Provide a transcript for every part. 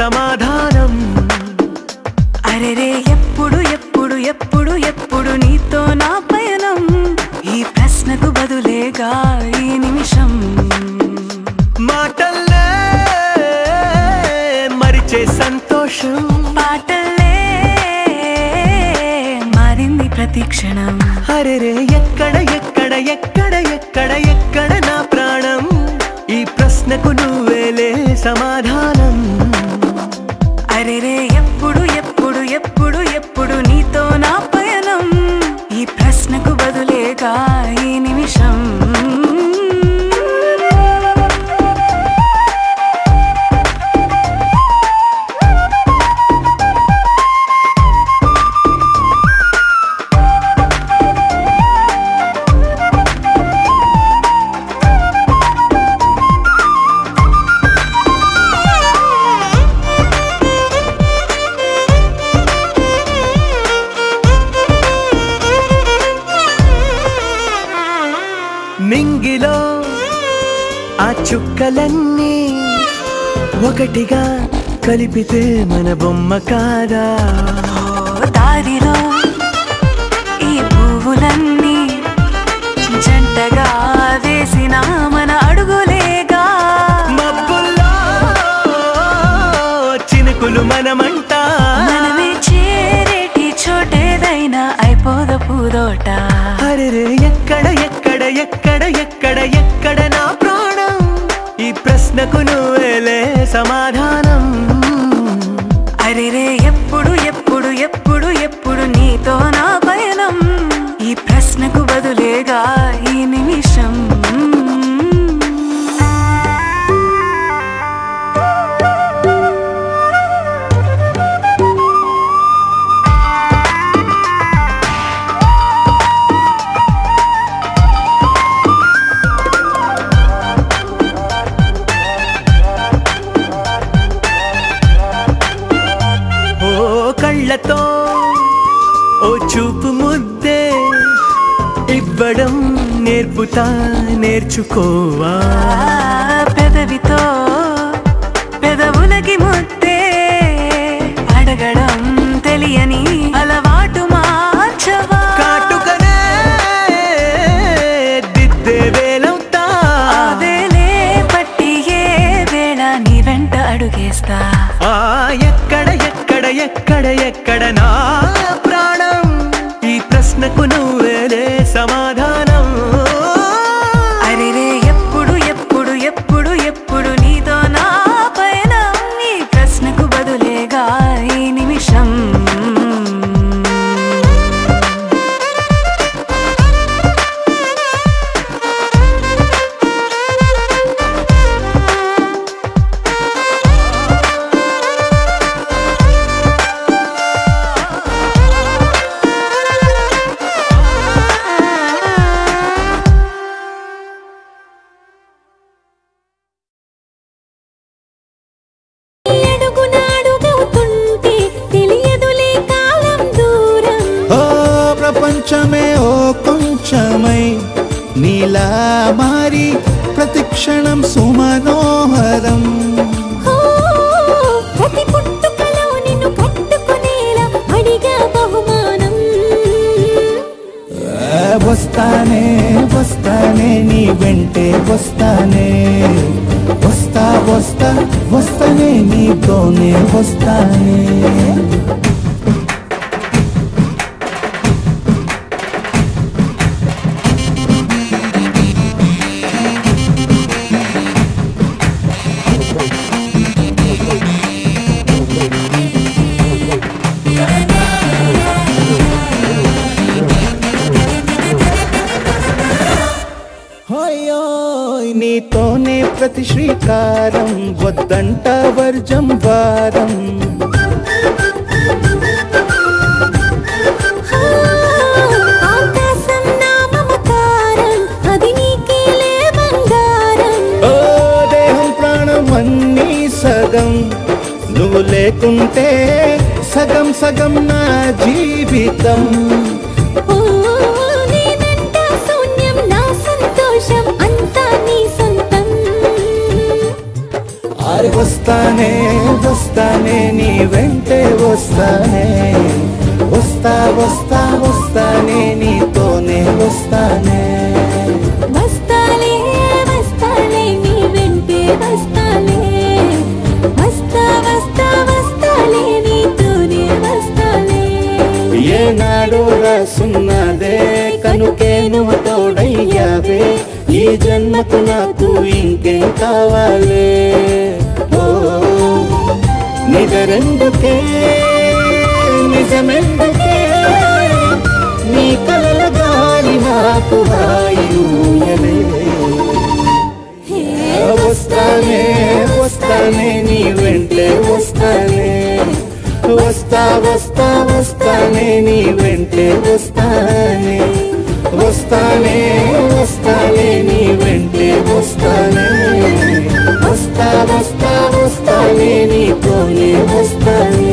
సమాధానం అరెరే ఎప్పుడు ఎప్పుడు ఎప్పుడు ఎప్పుడు నీతో నా పయనం ఈ ప్రశ్నకు బదులేగా ఈ నిమిషం మాటల్లే మరిచే సంతోషం పాటలే మారింది ప్రతి క్షణం అరెరే ఎక్కడ ఎక్కడ ఎక్కడ ఎక్కడ ఎక్కడ నా ప్రాణం ఈ ప్రశ్నకు నువ్వేలే సమాధానం అరెరే ఎప్పుడు ఎప్పుడు ఎప్పుడు ఎప్పుడు నీతో నా పయనం ఈ ప్రశ్నకు బదులేగా ఈ నిమిషం మింగిలో ఆ చుక్కలన్నీ ఒకటిగా కలిపితే మన బొమ్మ కాదా ఓ దారిలో ఈ పువ్వులన్నీ జంటగా వేసిన మన అడుగులేగా మబ్బుల్లో చినుకులు మనమంట మనమే చేరేటి చోటేదైనా అయిపోద పూదోట అరెరే ఎక్కడ ఎక్కడ ఎక్కడ ఎక్కడ ఎక్కడ నా ప్రాణం ఈ ప్రశ్నకు నువ్వేలే సమాధానం అరెరే ఎప్పుడు ఎప్పుడు ఎప్పుడు ఎప్పుడు నీతో నా పయనం ఈ ప్రశ్నకు బదులేగా ఈ నిమిషం ఓ కళ్ళతో ఓ చూపు ముద్దే ఇవ్వడం నేర్పుతా నేర్చుకోవా ఆ పెదవితో పెదవులకి ముద్దే అడగడం తెలియని అలవాటు మార్చవా కాటుకనే దిద్దే వేలవుతా అదేలే పట్టి ఏ వేళ నీ వెంట అడుగేస్తా ఆ ఎక్కడ ఎక్కడ ఎక్కడ ఎక్కడ నా ప్రాణం ఈ ప్రశ్నకు నువ్వేలే సమాధానం అరెరే ఎప్పుడు ఎప్పుడు ఎప్పుడు ఎప్పుడు నీతో నా పైన నీ ప్రశ్నకు బదులేగా ఈ నిమిషం అడుగునాడుగవుతుంటే తెలియదులే కాలం దూరం ఓ ప్రపంచమే ఓ కొంచెమై నీలా మారి ప్రతిక్షణం సుమనోహరం ఓ, ప్రతి పుట్టుకలో నిన్ను కట్టుకునేలా అడిగా బహుమానం ఆ, వస్తానే వస్తానే నీ వెంటే వస్తానే వస్తా వస్తా వస్తానే నీతోనే వస్తానే హోయోయ్ నీతోనే ప్రతి శ్రీకారం వద్దంట వర్జం వారం ఆ, ఆకాశం నా మమకారం అది నీకేలే బంగారం ఓ దేహం ప్రాణం అన్నీ సగం నువ్వు లేకుంటే సగం సగం నా జీవితం ఓ, నీ వెంట శూన్యం నా సంతోషం అంతా నీ సొంతం ఆ అరే వస్తానే వస్తానే నీ వెంటే వస్తానే వస్తా వస్తా వస్తానే నీతోనే వస్తానే వస్తాలే వస్తాలే నీ వెంటే వస్తాలే వస్తా వస్తా వస్తాలే నీతోనే వస్తాలే ఏనాడు రాసున్నదే కనుకే నువ్వు తోడయ్యావే ఈ జన్మకు నాకు ఇంకేం కావాలే ఓ నిజరెందుకే నిజమెందుకే నీ కలల గాలి నాకు హాయిలే వస్తానే వస్తానే నీ వెంటే వస్తానే వస్తా వస్తా వస్తానే నీ వెంటే వస్తానే వస్తానే వస్తానే నీ వెంటే వస్తానే వస్తా వస్తా వస్తానే నీతోనే వస్తానే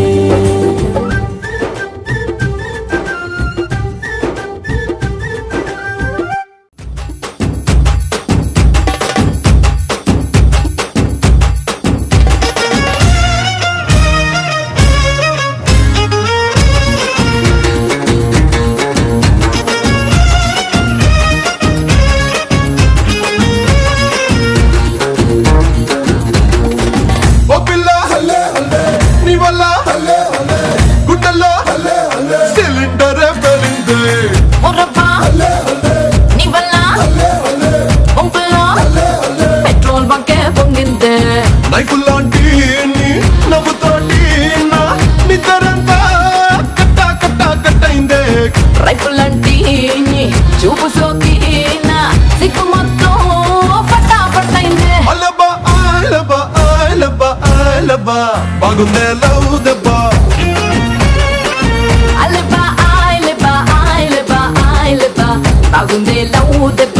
ఓ పిల్ల హల్లే హల్లే నీ వల్ల హల్లే హల్లే గుండెల్లో హల్లే హల్లే సిలిండర్ పెరింది మురబ్బా నీ వల్ల గుంపులో పెట్రోల్ బంకే పొంగిందే నైఫ్ లాంటి నీ నవ్వుతోటి నా నిద్రంతా కట్ట కట్ట కట్టయిందే రైఫుల్ అంటే చూపు సోకి నా సిగ్గు మొత్తం పట్టా పట్టైందే అలబా అలబా అలబా అలబా బాగుందే లవ్ దెబ్బా అలబా ఆయలబా ఆయలబా ఆయలబా బాగుందే లవ్ దెబ్బ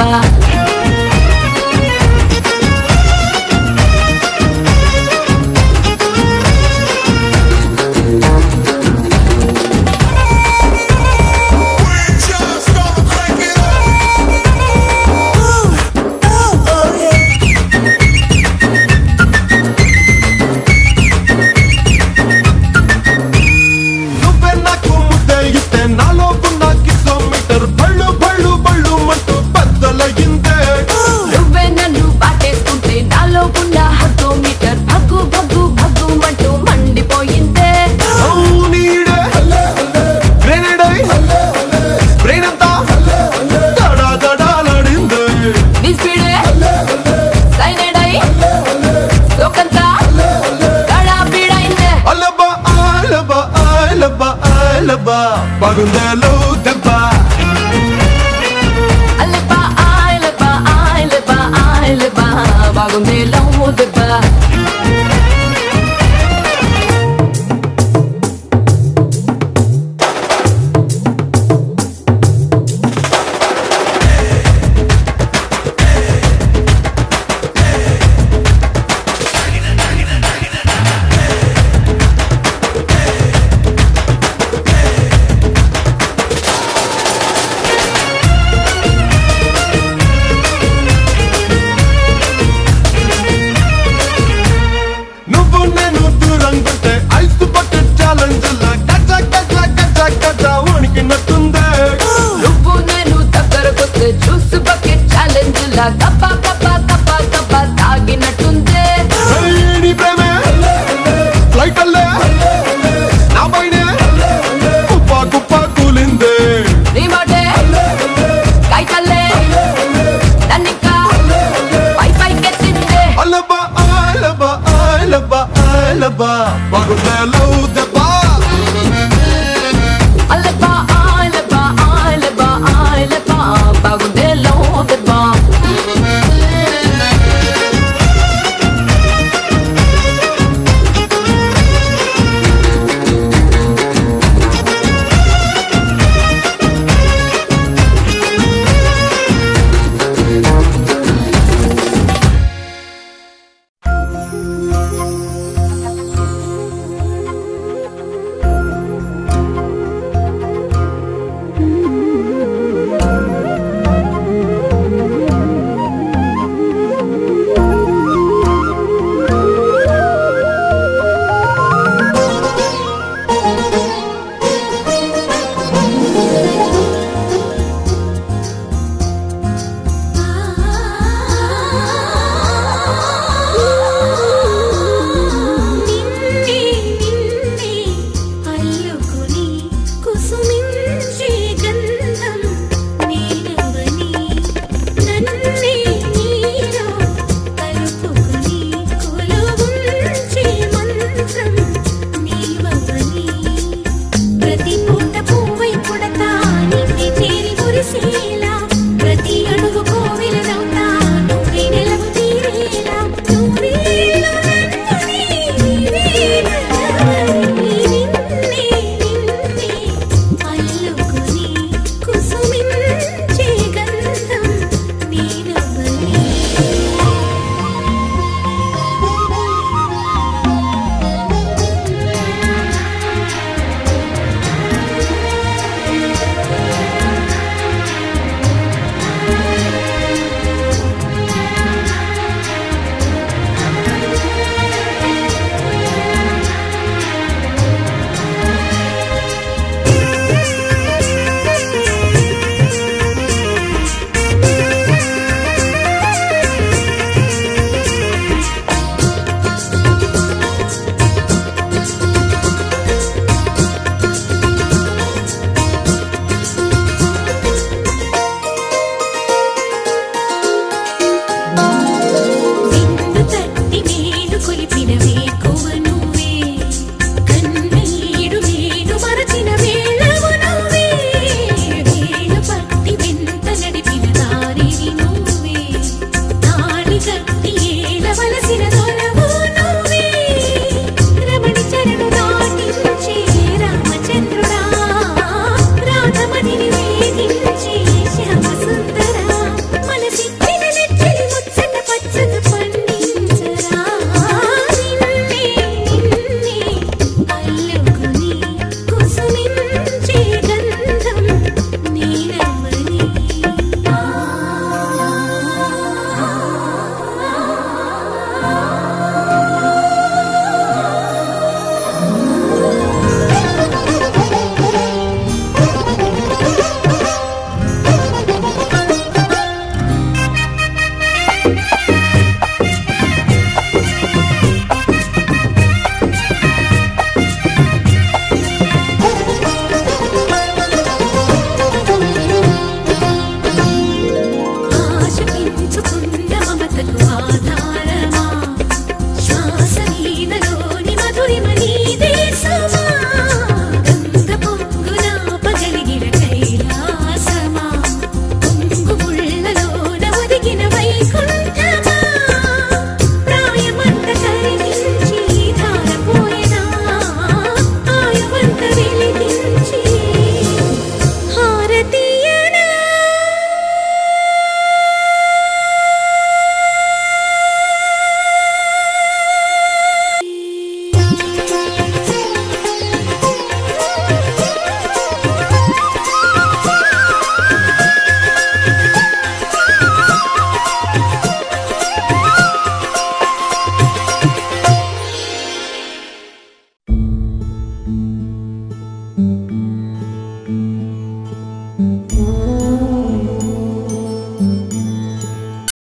నువ్వే నాకు ముద్దే ఇస్తే నాలో ఉన్న కిలోమీటర్ బళ్ళు బళ్ళు బళ్ళు మంటూ బద్దలయ్యిందే నువ్వే నన్ను బాటేసుకుంటే నాలో ఉన్న హద్దు మీటర్ భగ్గు భగ్గు భగ్గు మంటూ మండిపోయిందే నీడే గ్రెనేడై బ్రెయిన్ అంతా దడా దడాలాడిందే నీ స్పీడే సైనడై లోకంతా గడా బీడైందే అలబా అలబా అలబా అలబా బాగుందే లో దెబ్బ అల్లెబ్బా ఆయలెబ్బా ఆయలెబ్బా ఆయలెబ్బా బాగుంది లవ్ దెబ్బ నువ్వు నేను దూరంగుంటే ఐస్ బకెట్ ఛాలెంజ్ లా గజ గజ గజ గజ వణికినట్టుందే నువ్వు నేను దగ్గరకొస్తే జ్యూస్ బకెట్ ఛాలెంజ్ లా కప్ప కప్ప కప్ప కప్ప తాగినట్టుందే ఏయ్, నీ ప్రేమే ఫ్లైట్ అల్లే నా పైనే కుప్ప కుప్ప కూలిందే నీ మాటే కైతల్లే నన్నింకా పై పైకెత్తిందే అలబా అలబా అలబా అలబా బాగుందే లో దెబ్బ